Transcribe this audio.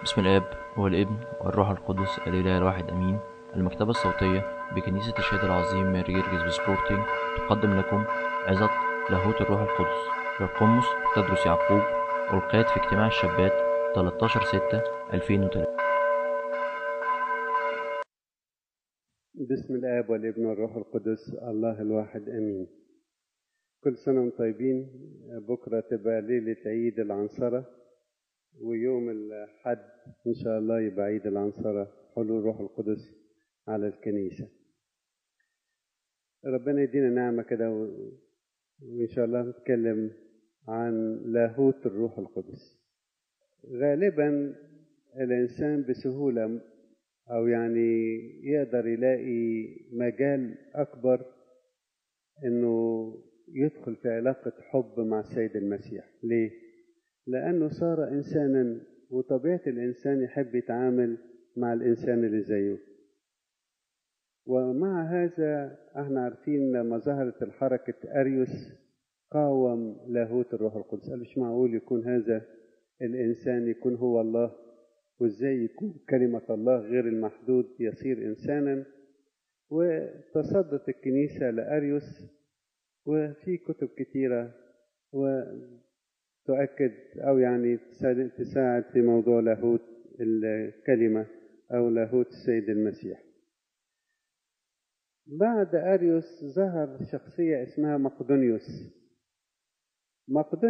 بسم الآب والابن والروح القدس الإله الواحد أمين المكتبة الصوتية بكنيسة الشهيد العظيم ماري جرجس بسبورتينج تقدم لكم عظة لاهوت الروح القدس للقمص تدرس يعقوب ألقيت في اجتماع الشابات 13 6 2003 بسم الآب والابن والروح القدس الله الواحد آمين كل سنة وانتم طيبين بكرة تبقى ليلة عيد العنصرة ويوم الحد إن شاء الله يبقى عيد العنصرة حلول الروح القدس على الكنيسة ربنا يدينا نعمة كده و... وإن شاء الله نتكلم عن لاهوت الروح القدس غالبا الإنسان بسهولة أو يعني يقدر يلاقي مجال أكبر إنه يدخل في علاقة حب مع السيد المسيح ليه؟ لأنه صار إنسانا وطبيعة الإنسان يحب يتعامل مع الإنسان اللي زيه ومع هذا احنا عارفين لما ظهرت الحركة أريوس قاوم لاهوت الروح القدس قال مش معقول يكون هذا الإنسان يكون هو الله وإزاي يكون كلمة الله غير المحدود يصير إنسانا وتصدت الكنيسة لأريوس وفي كتب كتيرة وتؤكد أو يعني تساعد في موضوع لاهوت الكلمة أو لاهوت السيد المسيح بعد أريوس ظهر شخصية اسمها مقدونيوس مقدونيوس